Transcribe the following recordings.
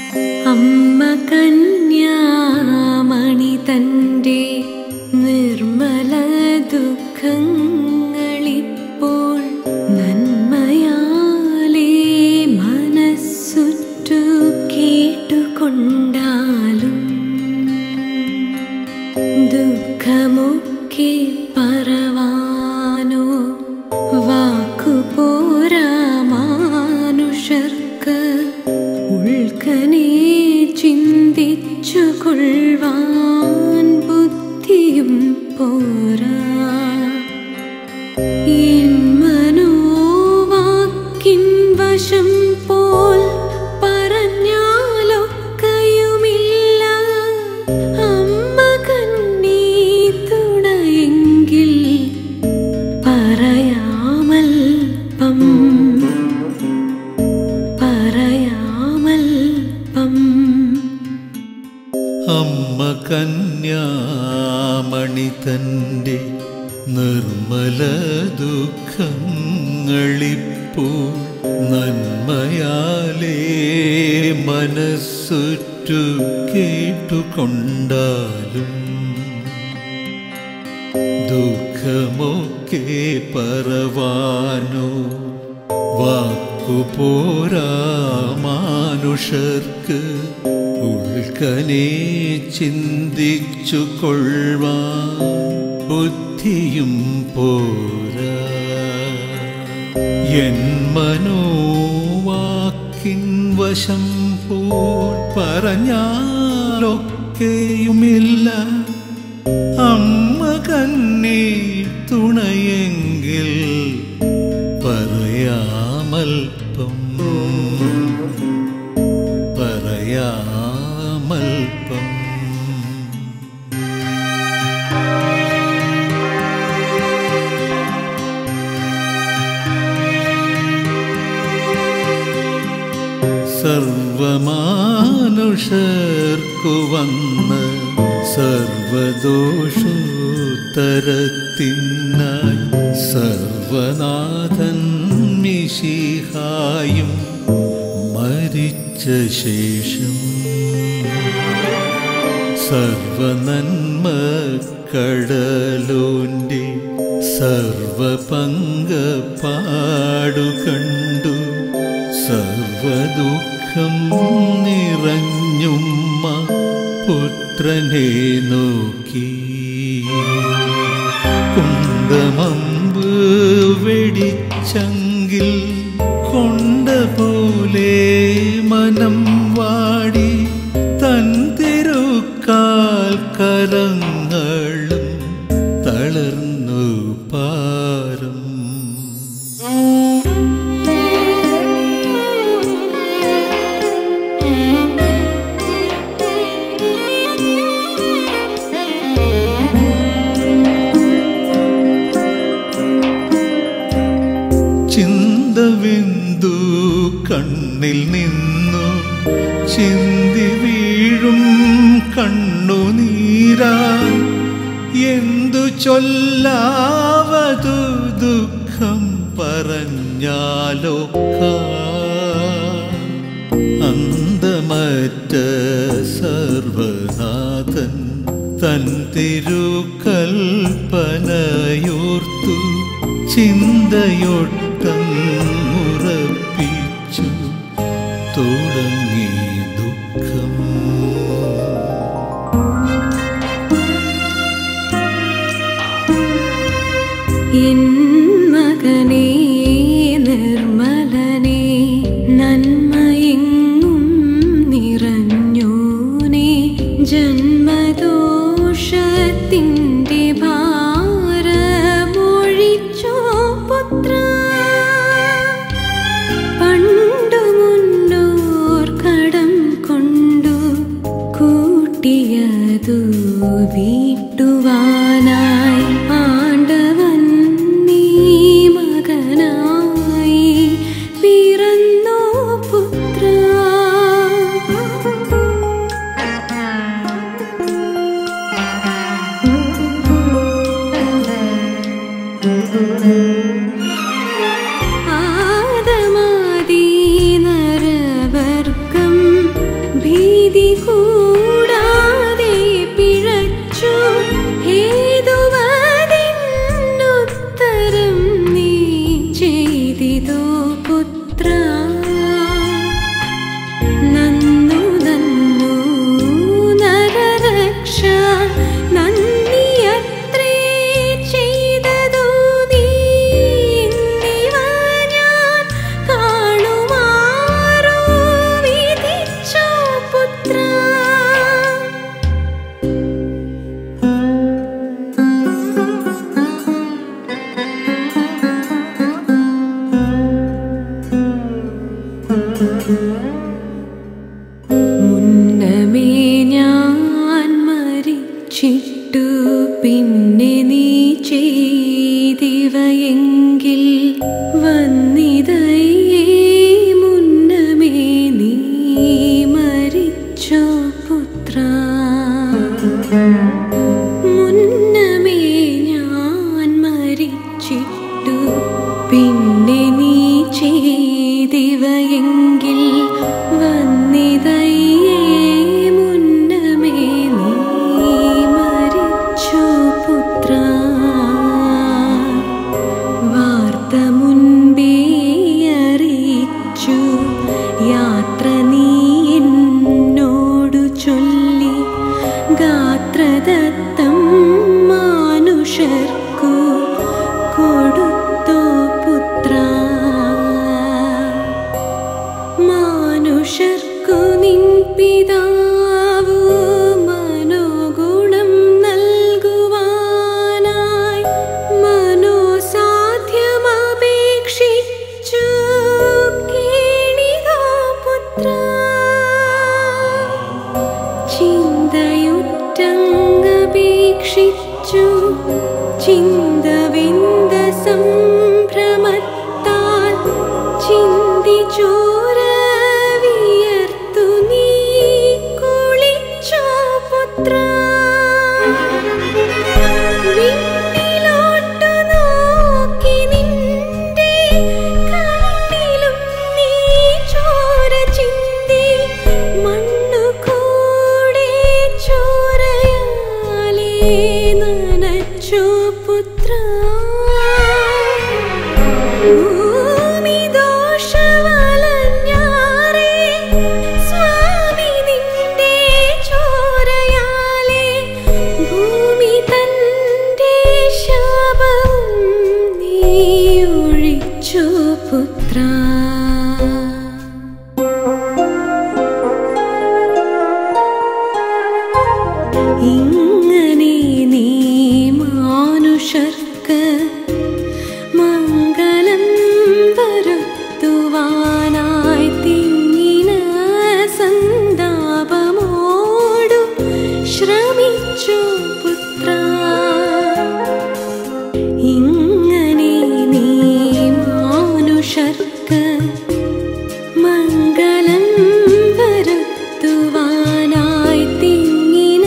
അമ്മ കന്യാമണി തൻ്റെ നിർമ്മല ദുഃഖങ്ങളിപ്പോൾ നന്മയാലേ മനസ്സുറ്റു കേട്ടുകൊണ്ടാലും ദുഃഖമൊക്കെ പറവാനോ വാക്കുപോരാ മാനുഷർക്ക് ഉൾക്കനെ ചിന്തിച്ചു കൊള്ളുവാൻ ബുദ്ധിയും പോരാ എൻ മനോവാക്കിൻ വശം പോൽ പറഞ്ഞാലൊക്കെയുമില്ല അമ്മ കണ്ണീ തുണയെങ്കിൽ പറയാമൽപ്പം പറയാമൽപ്പം അമ്മ കന്യാമണി തൻ്റെ നിർമ്മല ദുഃഖങ്ങളിപ്പോൾ നന്മയാലേ മനസ്സുറ്റു കേട്ടുകൊണ്ടാലും ദുഃഖമൊക്കെ പറവാനോ വാക്കുപോരാ മാനുഷർക്ക് ഉൾക്കനെ ചിന്തിച്ചു കൊള്ളുവാൻ ബുദ്ധിയും പോരാ എൻ മനോവാക്കിൻ വശം പോൽ പറഞ്ഞാലൊക്കെയുമില്ല അമ്മ കണ്ണീ തുണയെങ്കിൽ പറയാമൽപ്പം പറയാമൽപ്പം സർവമാനുഷർക്കു വന്ന് സർവദോഷോത്തരത്തിനായി സർവനാഥൻ മിശിഹായും മരിച്ച ശേഷം സർവനന്മ കടലോന്റെ സർവപങ്ക പാടുകണ്ടു സർവദുഃഖം നിറഞ്ഞുമ്മ പുത്രനെ നോക്കി കുന്തമമ്പ് വെടിച്ചങ്കിൽ കൊണ്ട പോലെ മനം വാടി തൻ തിരുക്കാൽ കരങ്ങളും തളർന്നു പാരം ചിന്തവിന്ദു കണ്ണിൽ നിന്നു ചിന്തി വീഴും കണ്ണുനീരാ എന്തു ചൊല്ലാവതു ദുഃഖം പറഞ്ഞാലോ അന്തമറ്റ സർവനാഥൻ തൻ തിരുക്കൽപ്പനയോർത്തു ചിന്തയൊട്ടം ഉറപ്പിച്ചു തുടങ്ങി ദുഃഖം എൻ മകനേ നിർമ്മലനേ നന്മയെങ്ങും നിറഞ്ഞോനേ ജന്മദോഷത്തിൻ്റെ ഭാരമൊഴിച്ചോ പുത്ര പണ്ടു മുന്നോർ കടം കൊണ്ടു കൂട്ടിയതു വീട്ടുവാനായി ആണ്ടവൻ നീ മകനായി പിറന്നോ പുത്ര ആദമാദി നരവർഗം വിധി കൂടാതെ പിഴച്ചു ഹേതുവതിന്നുത്തരം നീ ചെയ്തിതോ പുത്ര നന്നു നന്നു നരരക്ഷ നന്ദിയത്രേ ചെയ്തതു നീ എന്നിവ ഞാൻ കാണുമാറോ വിധിച്ചോ പുത്ര മുന്നമേ ഞാൻ മരിച്ചിട്ടു പിന്നെ നീ ചെയ്തിവയെങ്കിൽ വന്നിതയേ മുന്നമേ നീ മരിച്ചോ പുത്ര മുന്നമേ ഞാൻ മരിച്ചിട്ടു പിന്നെ നീ ചെയ്തിവയെങ്കിൽ വന്നിതയേ മുന്നമേ നീ മരിച്ചോ പുത്ര വാർത്ത മുൻപേ അറിയിച്ചു യാത്ര നീ എന്നോടു ചൊല്ലി ഗാത്രദത്തം മാനുഷർക്കു കൊടുത്തോ പുത്ര മാനുഷർക്കു നിൻ പിതാവു മനോഗുണം നൽകുവാനായി മനോസാധ്യമപേക്ഷിച്ചു കേണിതോ പുത്ര ചിന്തയുറ്റങ്ങപേക്ഷിച്ചു ചിന്തവിന്ദ സംഭ്രമത്താൽ ചിന്തി ചോര വിയർത്തു നീ കുളിച്ചോ പുത്ര വിണ്ണിലോട്ടു നോക്കി നിന്റെ കണ്ണിലും നീ ചോര ചിന്തി മണ്ണു കൂടെ ചോരയാലേ നനച്ചോ പുത്ര ഭൂമി ദോഷവലഞ്ഞാറേ സ്വാമി നിന്റെ ചോരയാലേ ഭൂമി തന്റെ ശാപം നീ ഒഴിച്ചോ പുത്ര ഇങ്ങനെ നീ മാനുഷർക്ക് മംഗളം വരുത്തുവാനായി തിങ്ങിന സന്താപമോടു ശ്രമിച്ചു പുത്ര ഇങ്ങനെ നീ മാനുഷർക്ക് മംഗളം വരുത്തുവാനായി തിങ്ങിന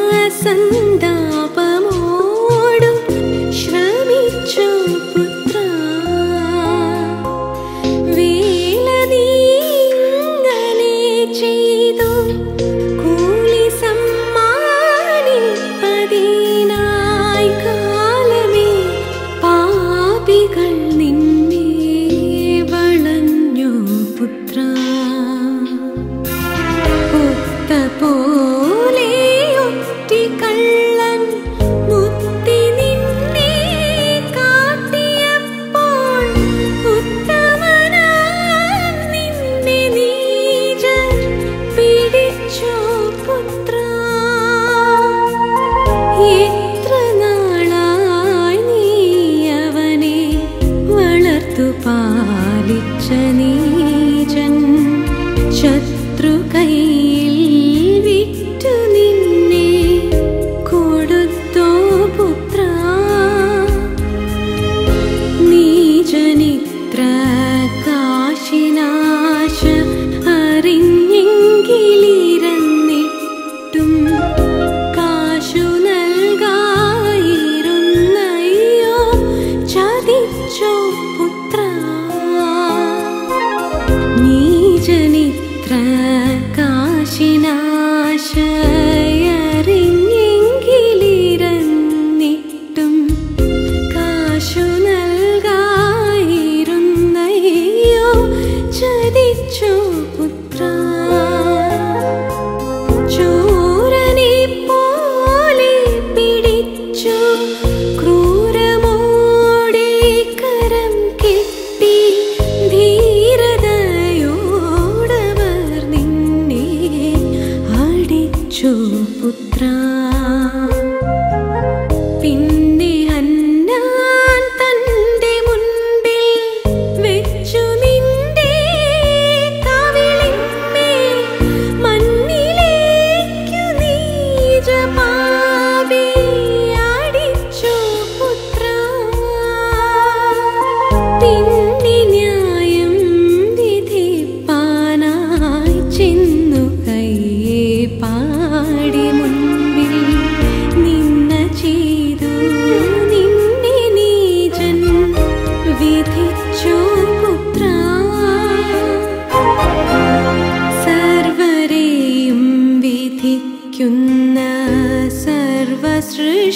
സന്താപമോടു ശ്രമിച്ചു പുത്ര വേല നീ ഇങ്ങനെ ചെയ്തു കൂലി സമ്മാനിപ്പതിനായി കാലമേ പാപികൾ നിന്നെ വളഞ്ഞു പുത്ര ഒത്ത പോലെ ഒറ്റിക്കള്ളൻ മുത്തി നിന്നെ കാട്ടിയപ്പോൾ ഉത്തമനാം നിന്നെ നീചർ പിടിച്ചോ പുത്ര എത്ര നാളായി നീ അവനെ വളർത്തു പാലിച്ച നീചൻ ശത്രു കയ്യിൽ വിറ്റു നിന്നെ കൊടുത്തോ പുത്ര നീചനിത്ര കാശിനാശ അറിഞ്ഞെങ്കിലിരന്നിട്ടും കാശു നൽകായിരുന്നയ്യോ ചതിച്ചോ പുത്ര നീചനിത്ര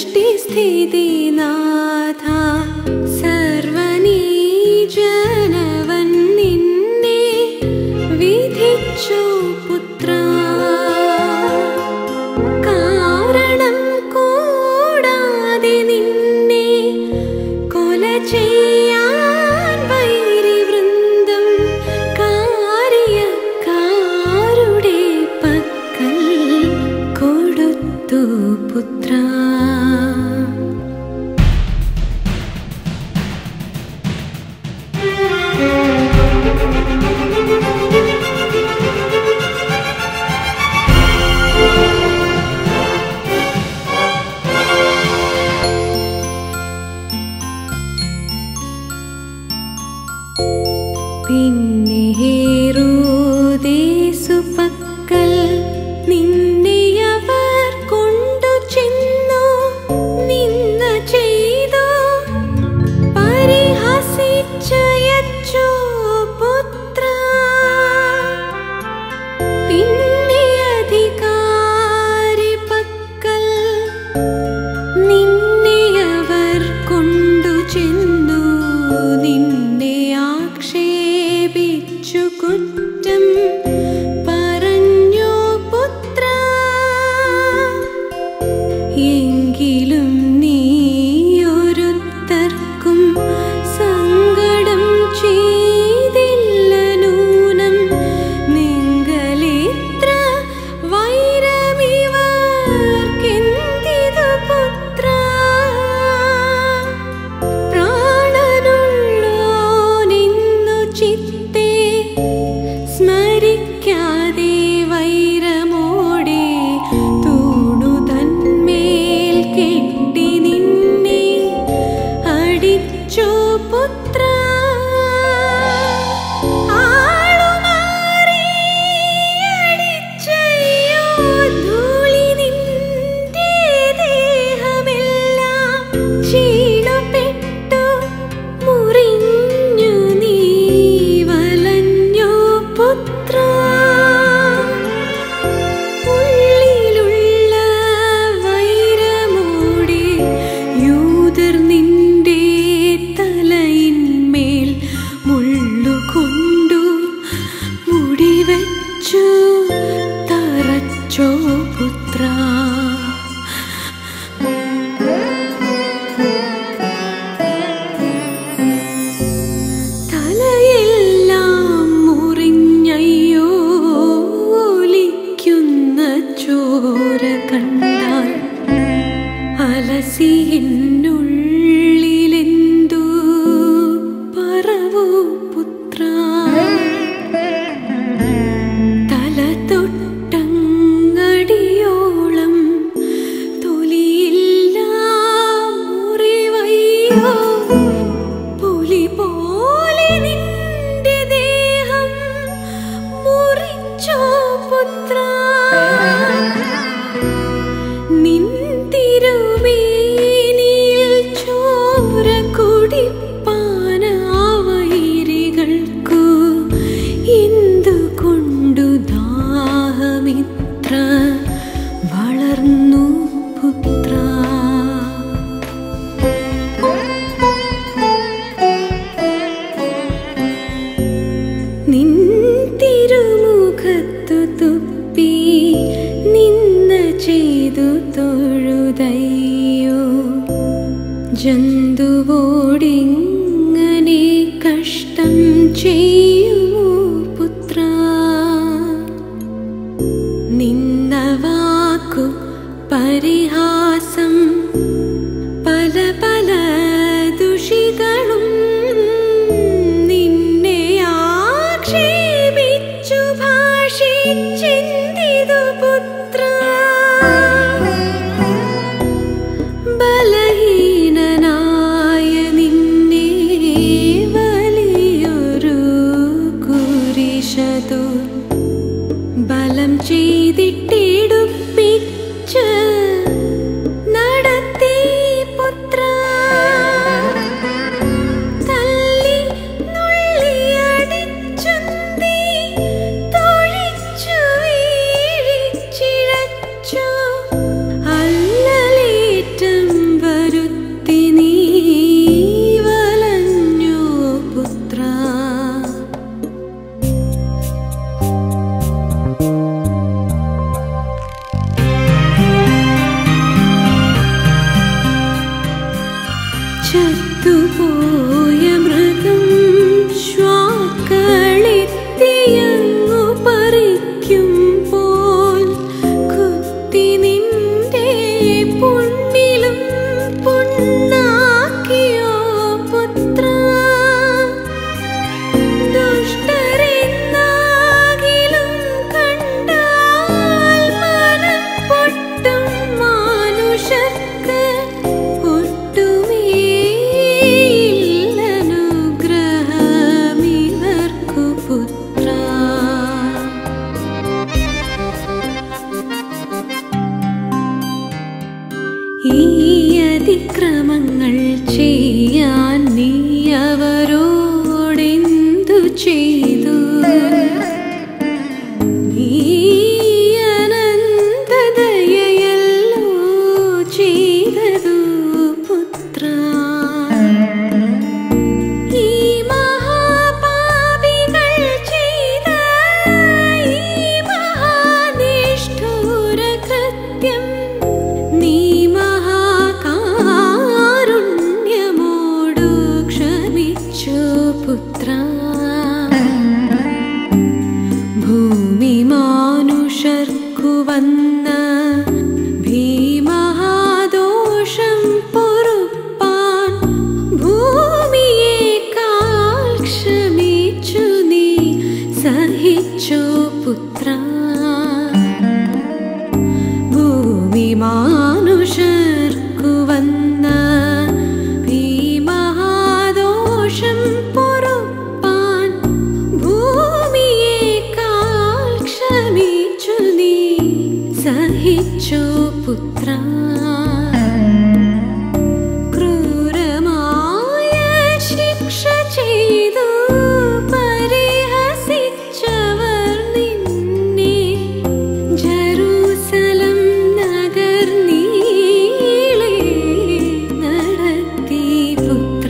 സൃഷ്ടിസ്ഥിതിനാഥ സർവനീജനവൻ നിന്നെ വിധിച്ചു പുത്ര കാരണം കൂടാതെ നിന്നെ കൊല ചെയ്യാൻ വൈരിവൃന്ദം കാര്യക്കാരുടെ പക്കൽ കൊടുത്തു പുത്ര പിന്നെ ഹേറോദേസു പക്കൽ നിന്നെ അവർ കൊണ്ടു ചെന്നു നിന്ന ചെയ്തു പരിഹസിച്ചയച്ചു പുത്ര പിന്നെ അധികാരി പക്കൽ നിന്നെ അവർ കൊണ്ടു ചെന്നു നിന്നെ ആക്ഷേപിച്ചു കുറ്റം പറഞ്ഞു പുത്ര എങ്കിലും നീയൊരുത്തർക്കും സങ്കടം ചെയ്തില്ല നൂനം നിങ്ങളെത്ര വൈരമിവർക്കെന്തിതു പുത്ര പ്രാണനുള്ളോനെന്നു ചിത്തേ സ്മരിക്കാതെ വൈരമോടെ തൂണു തന്മേൽ കെട്ടി നിന്നെ അടിച്ചു പുത്ര ആളുമാറി അടിച്ചയ്യോ ധൂളി നിന്റെ ദേഹമെല്ലാം ക്ഷീണപ്പെട്ടു മുറിഞ്ഞു നീ വലഞ്ഞു പുത്ര ഉള്ളിലുള്ള വൈരമോടെ യൂതർ നിന്റെ തലയിന്മേൽ മുള്ളുകൊണ്ടു മുടിവെച്ചു തറച്ചോ പുത്ര തലയെല്ലാം മുറിഞ്ഞയ്യോ ഒലിക്കുന്ന ചോര കണ്ടാൽ അലസി എന്നുള്ളിലെന്തു പറവൂ പുത്ര തല തൊട്ടങ്ങടിയോളം തൊലിയില്ല മുറിവയ്യോ പുലി പോലെ നിന്റെ ദേഹം മുറിച്ചോ പുത്ര നിൻ തിരുമേനിയിൽ ചോര കുടിപ്പാനാവൈരികൾക്കു എന്തുകൊണ്ടു ദാഹമിത്ര വളർന്നു പുത്ര നിൻ തിരുമുഖത്തു തുപ്പി നിന്ന ചെയ്തു തൊഴുതയ്യോ ജന്തുവോടിങ്ങനെ കഷ്ടം ചെയ്യുമോ പുത്ര നിന്ന വാക്കു പരിഹാസം പല പല ദുഷികളും നിന്നെ ആക്ഷേപിച്ചു ഭാഷിച്ചിന്തിതു പുത്ര ബലഹീനനായ നിന്നെ വലിയൊരു കുരിശതു ബലം ചെയ്തിട്ടെടുപ്പിച്ച് നടത്തി പുത്ര തല്ലി നുള്ളിയടിച്ചുന്തി തൊഴിച്ചു വീഴിച്ചിഴച്ചു അല്ലലേറ്റം ഈ അതിക്രമങ്ങൾ ചെയ്യാൻ നീ അവരോടെന്തു ചെയ്തു നീ അനന്തദയയല്ലോ ചെയ്തതു പുത്ര ഈ മഹാപാപികൾ ചെയ്ത ഈ മഹാനിഷ്ഠൂര കൃത്യം നീ മഹാകാരുണ്യമോടു ക്ഷമിച്ചു പുത്ര ഭൂമി മാനുഷർക്കു വന്ന ഭീമഹാദോഷം പൊറുപ്പാൻ ഭൂമിയേക്കാൾ ക്ഷമിച്ചു നീ സഹിച്ചു പുത്ര ഭൂമി മാനുഷർക്കു വന്ന ഭീമഹാദോഷം പൊറുപ്പാൻ ഭൂമിയേക്കാൾ ക്ഷമിച്ചു നീ സഹിച്ചു പുത്ര ക്രൂരമായ ശിക്ഷ ചെയ്തു പരിഹസിച്ചവർ നിന്നെ ജെറൂസലം നഗർനീളെ നടത്തി പുത്ര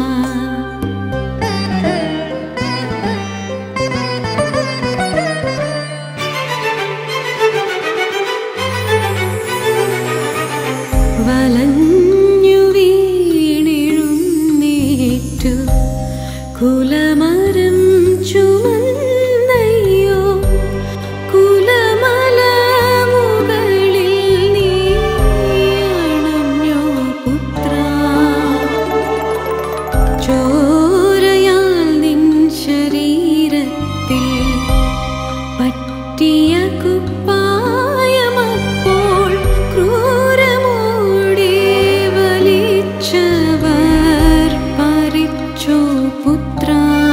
വലഞ്ഞു വീണെഴുന്നേറ്റു കുലമരം ചുമന്നയ്യോ കുലമല മുകളിൽ നീയണഞ്ഞോ പുത്ര ചോരയാൽ നിൻ ശരീരത്തിൽ പറ്റിയ കുപ്പായമപ്പോൾ ക്രൂരമോടെ വലിച്ചവർ പരിച്ചോ പുത്ര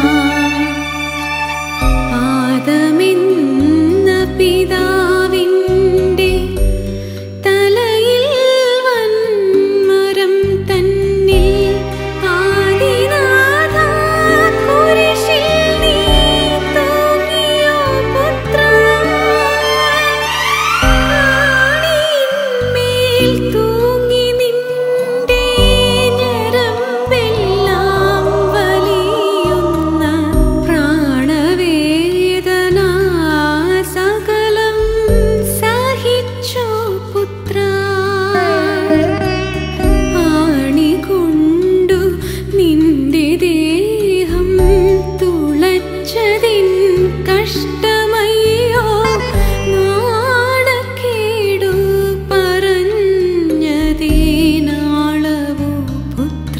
ആദമെന്ന പിതാവിൻ്റെ തലയിൽ വന്മരം തന്നിൽ ആദിനാഥ കുരിശിൽ നീ തൂങ്ങിയോ പുത്ര ആണിന്മേൽ തൂങ്ങി നിന്റെ ഞരമ്പെല്ലാം വലിയുന്ന പ്രാണവേദന സകലം സഹിച്ചോ പുത്ര ആണികൊണ്ടു നിന്റെ ദേഹം തുളച്ചതിൻ കഷ്ടമയ്യോ നാണക്കേടു പറഞ്ഞതേനാളവോ പുത്ര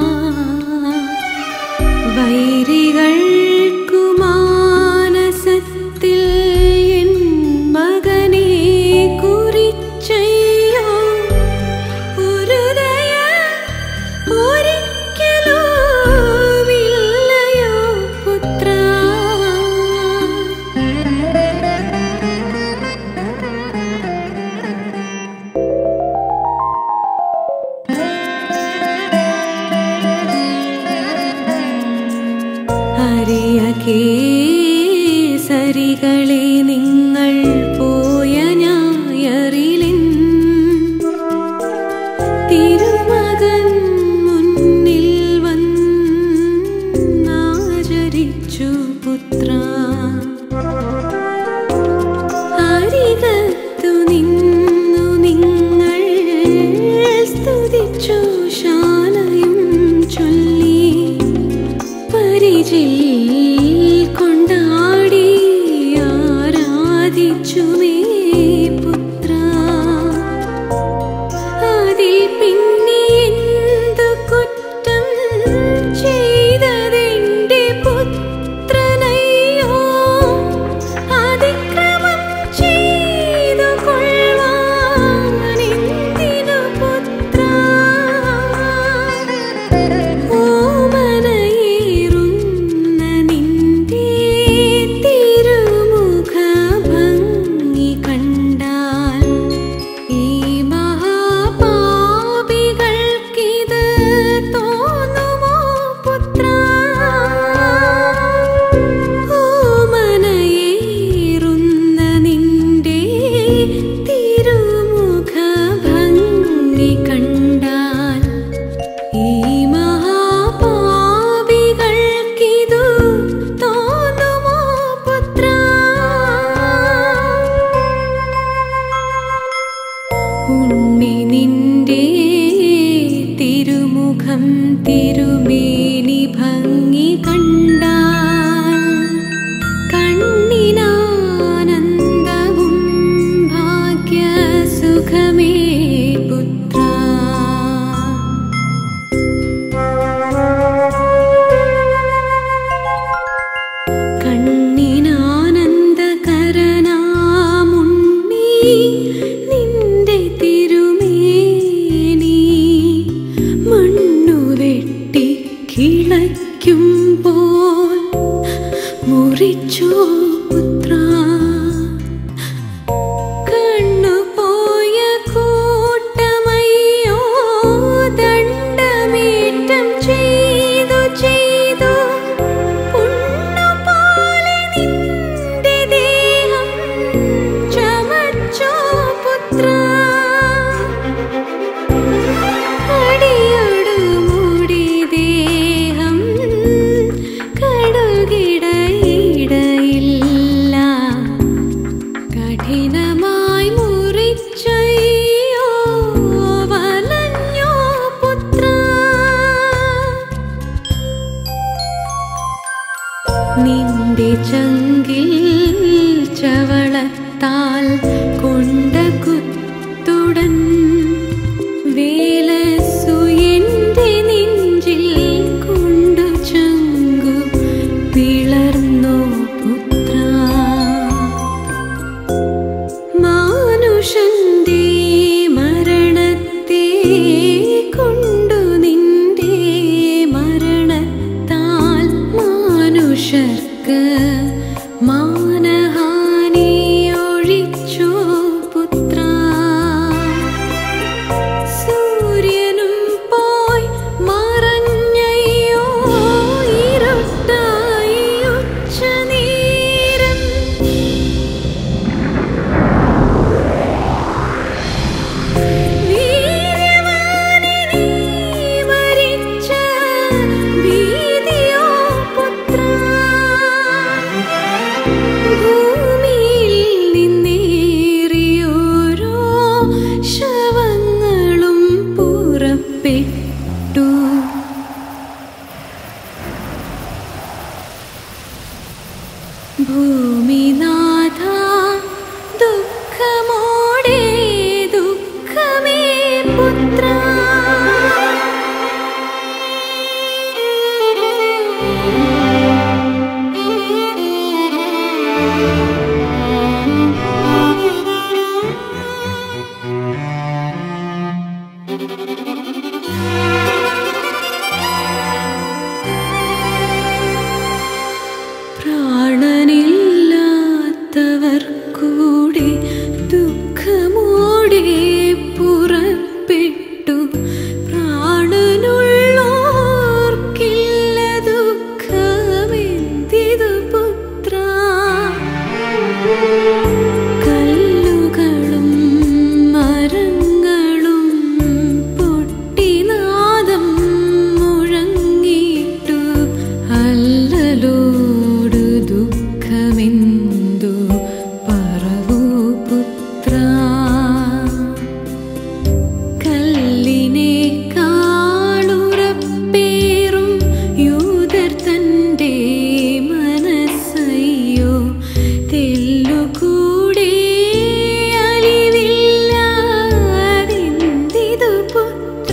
വൈരികൾക്കു മാനസത്തിൽ എൻ മകനെ കുറിച്ചയ്യോ ഒരു ദയ ഒരിക്കലോ ഇല്ലയോ പുത്ര അരിയ കേസരികളെ നിങ്ങൾ പോയ ഞായറിലിൻ തിരുമകൻ മുന്നിൽ വന്നാചരിച്ചു പുത്ര അരികത്തു നിന്നു നിങ്ങൾ സ്തുതിച്ചു ശാലയും ചൊല്ലി പരിചിൽ കൊണ്ടാടി ആരാധിച്ചു മേ പുത്ര അതിൽ പിന്നെ എന്തു കുറ്റം ചെയ്തതെന്റെ പുത്രനയ്യോ അതിക്രമം ചെയ്തു കൊള്ളുവാനെന്തിനു പുത്ര ഓമനയേറുന്ന നിന്റെ തിരുമുഖഭംഗി ഉണ്ണി നിന്റെ തിരുമുഖം തിരുമേനി ഭംഗി കണ്ടാൽ കണ്ണിനാനന്ദവും ഭാഗ്യസുഖമേ പുത്ര കണ്ണിനാനന്ദകരനാമുണ്ണി നിന്റെ തിരുമേനി മണ്ണു വെട്ടി കിളയ്ക്കുമ്പോൾ മുറിച്ചോ പുത്ര കണ്ണുപോയ കൂട്ടമയ്യോ ദണ്ഡമേറ്റം ചെയ്തു ചെയ്തു പുണ്ണുപോലെ നിന്റെ ദേഹം ചമച്ചോ പുത്ര അടിയോടു മൂടി ദേഹം കടുകിടയിടയില്ല കഠിനമായി മുറിച്ചയ്യോ വലഞ്ഞോ പുത്ര നിന്റെ ചങ്കിൽ ചവളത്താൽ കൊണ്ട കുത്തുടൻ വേലസു എന്റെ നെഞ്ചിൽ കൊണ്ടു ചങ്കു പിളർന്നോ പുത്ര മാനുഷന്റെ മരണത്തെ കൊണ്ടു നിന്റെ മരണത്താൽ മാനുഷർക്ക് മാനഹാനി ഒഴിച്ചോ പുത്ര സൂര്യനും പോയി മറഞ്ഞയ്യോ ഇരുട്ടായി ഉച്ചനേരം വീര്യവാനെ നീ മരിച്ച ഭീതിയോ പുത്ര ഭൂമിയിൽ നിന്നേറിയോരോ ശവങ്ങളും പുറപ്പെട്ടു ഭൂമിനാഥ ദുഃഖമോടെ ദുഃഖമേ പുത്ര പ്രാണനില്ലാത്തവർ കൂടെ ദുഃഖമോടെ പുറപ്പെട്ടു പ്രാണനുള്ളോർക്കില്ല ദുഃഖമെന്തിതു പുത്ര കല്ലുകളും മരങ്ങളും പൊട്ടിനാദം മുഴങ്ങിട്ടു അല്ലലോടു ദുഃഖമെന്തു പറവൂ പുത്ര കല്ലിനെ കാളുറപ്പേറും യൂതർ തൻ്റെ മനസ്സയ്യോ തെല്ലുകൂടെ അലിവില്ലാതെന്തിതു പുത്ര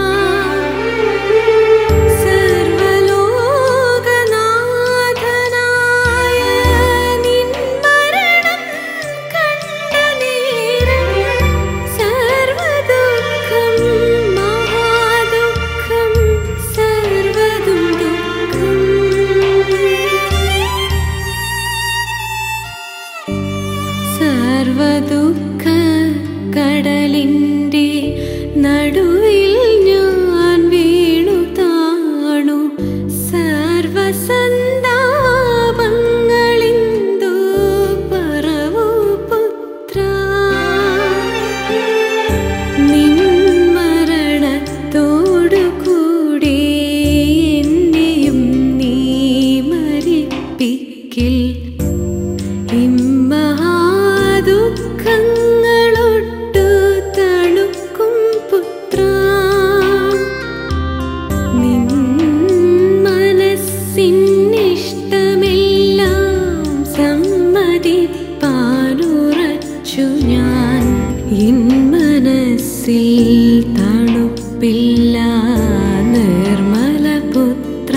സർവലോകനാഥനായ നിൻ മരണം കണ്ട നേരം സർവദുഃഖം മഹാദുഃഖം സർവതും ദുഃഖം സർവദുഃഖ കടലിൻ്റെ നടുവിൽ ഞാൻ വീണു താണു സർവസന്താപങ്ങളിന്തു പറവൂ പുത്ര നിൻ മരണത്തോടു കൂടെ എന്നെയും നീ മരിപ്പിക്കിൽ ഇമ്മഹാദുഃഖങ്ങളൊട്ടു തണ മനസ്സിൽ തണുപ്പില്ല നിർമ്മല പുത്ര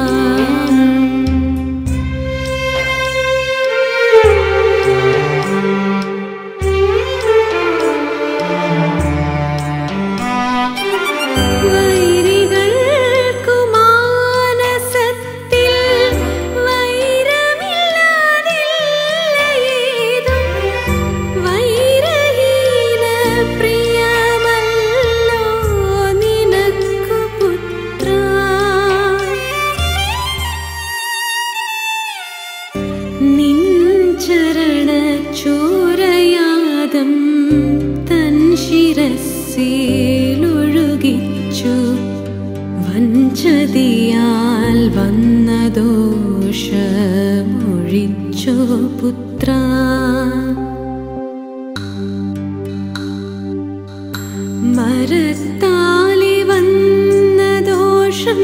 വൈരികൾക്കു മാനസത്തിൽ വൈരമില്ലാതില്ലേതും വൈരഹീന പ്രിയമല്ലോ നിനക്കു പുത്ര നിൻ ചരണ ചോരയാദം തൻ ശിരസിലൊഴുകിച്ചു വഞ്ചതിയാൽ വന്ന ദോഷമൊഴിച്ചോ പുത്ര മരത്താലെ വന്ന ദോഷം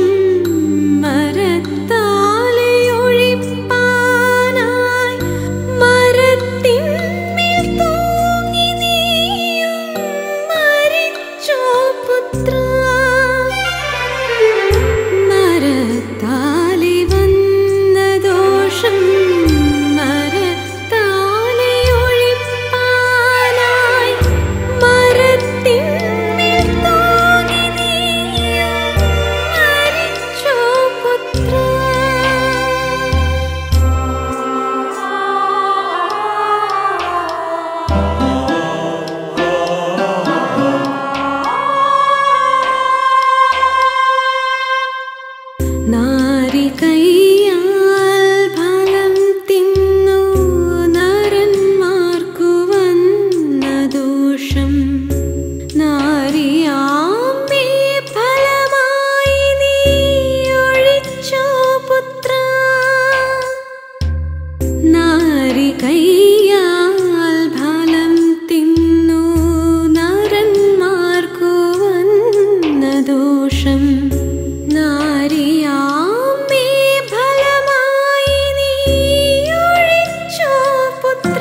മരത്താലെ ഒഴിപ്പാനായി മരത്തിന്മേൽ തൂങ്ങി നീയും മരിച്ചോ പുത്ര മരത്താലെ വന്ന ദോഷം മരത്താലെ ഒഴിപ്പാനായി മരത്തിന്മേൽ തൂങ്ങി നീയും മരിച്ചോ പുത്ര നാരികയ്യാൽ ഫലം തിന്നു നരന്മാർക്കു വന്ന ദോഷം നാരിയാമ്പേ ഫലമായി നീ ഒഴിച്ചോ പുത്ര നാരികയ്യാൽ ഫലം തിന്നു നരന്മാർക്കു വന്ന ദോഷം നാരിയാമ്പേ ഫലമായി നീ ഒഴിച്ചോ പുത്ര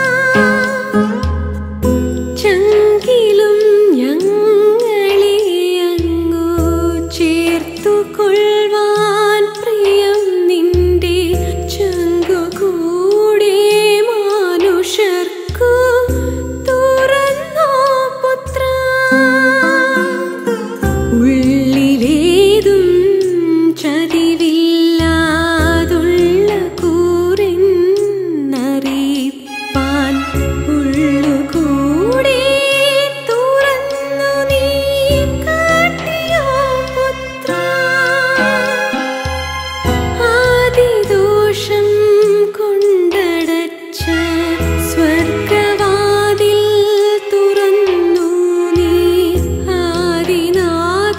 ചങ്കിലും ഞങ്ങളെ അങ്ങു ചേർത്തു കൊള്ളുവാൻ പ്രിയം നിന്റെ ചങ്കു കൂടെ മാനുഷർക്കു തുറന്നോ പുത്ര ഉള്ളിലേതും ചതിവില്ലാതുള്ള കൂരെന്നറിയിപ്പാൻ ഉള്ളുകൂടെ തുറന്നു നീ കാട്ടിയോ പുത്ര ആദിദോഷം കൊണ്ടടച്ച സ്വർഗവാതിൽ തുറന്നു നീ ആദിനാഥ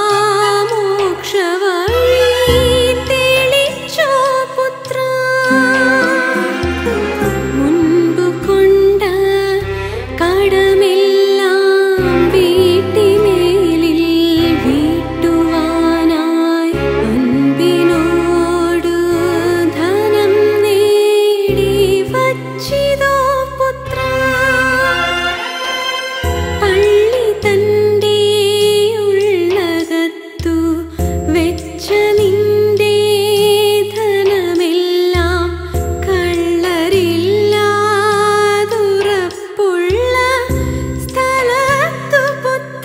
മോക്ഷവഴി തെളിച്ചോ പുത്ര മുൻപു കൊണ്ട കടമെല്ലാം വീട്ടിമേലിൽ വീട്ടുവാനായി അൻപിനോടു ധനം നേടി വച്ചിതോ പുത്ര പള്ളി തന്റെ ഉള്ളകത്തു വെച്ച നിന്റെ ധനമെല്ലാം കള്ളരില്ലാതുറപ്പുള്ള സ്ഥലത്തു പുത്ര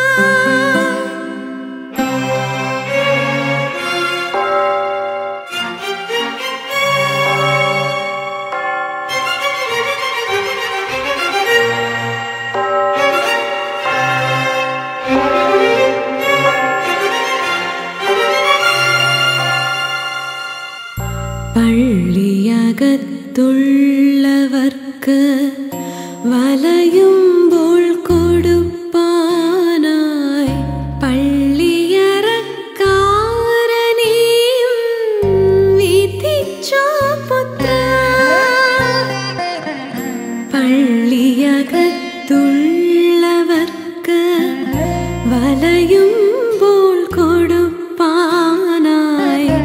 പള്ളിയകത്തുള്ളവർക്ക് വലയുമ്പോൾ കൊടുപ്പാനായി പള്ളിയറക്കാരനെയും വിധിച്ചോ പുത്ര പള്ളിയകത്തുള്ളവർക്ക് വലയുമ്പോൾ കൊടുപ്പാനായി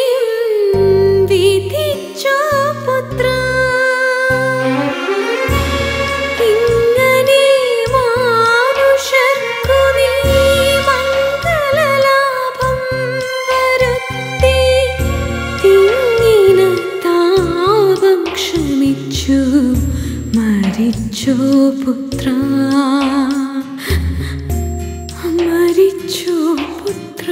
പള്ളിയറക്കാരനെയും വിധിച്ചോ പുത്ര മരിച്ചോ പുത്ര മരിച്ചോ പുത്ര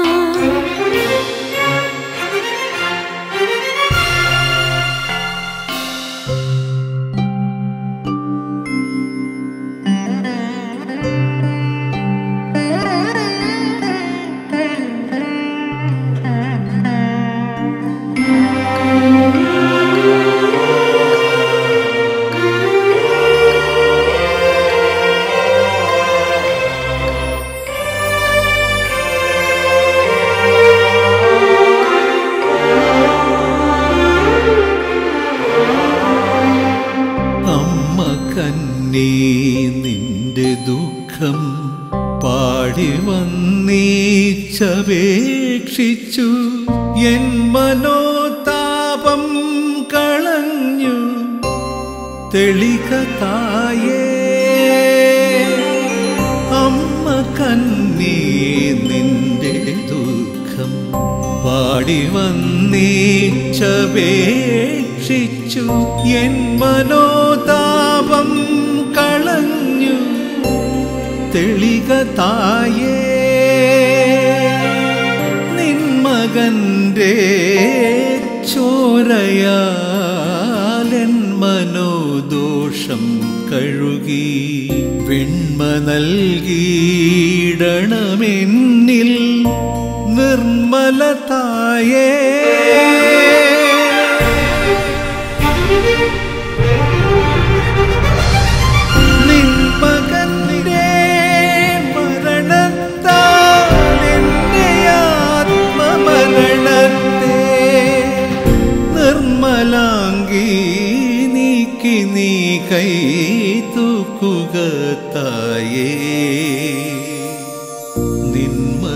അമ്മ കന്നീ നിന്റെ ദുഃഖം പാടി വന്നീച്ചപേക്ഷിച്ചു എൻ മനോതാപം കളഞ്ഞു തെളിക തായേ അമ്മ കന്നീ നിന്റെ ദുഃഖം പാടി വന്നീച്ചപേക്ഷിച്ചു എൻ മനോതാപം കളഞ്ഞു തെളിക തായേ നിൻ മകന്റെ ചോരയാലെൻ മനോദോഷം കഴുകി വെണ്മ നൽകിയിടണമെന്നിൽ നിർമ്മലതായേ നിൻ മകന്റെ മരണത്താൽ എന്റെ ആത്മമരണത്തെ നിർമ്മലാങ്കി നീക്കി നീ കൈ തൂക്കുക തായേ നിൻ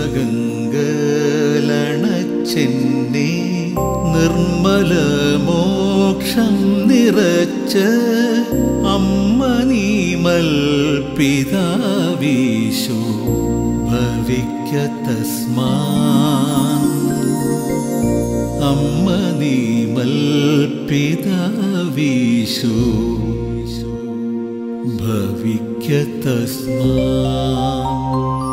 മകങ്കലണച്ചെന്നെ നിർമ്മല മോക്ഷം നിറച്ച് അമ്മ നീമൽ പിതാവീശു ഭവിക്ക തസ്മാ അമ്മ നീമൽ പിതാവീശു ഭവിക്ക തസ്മാ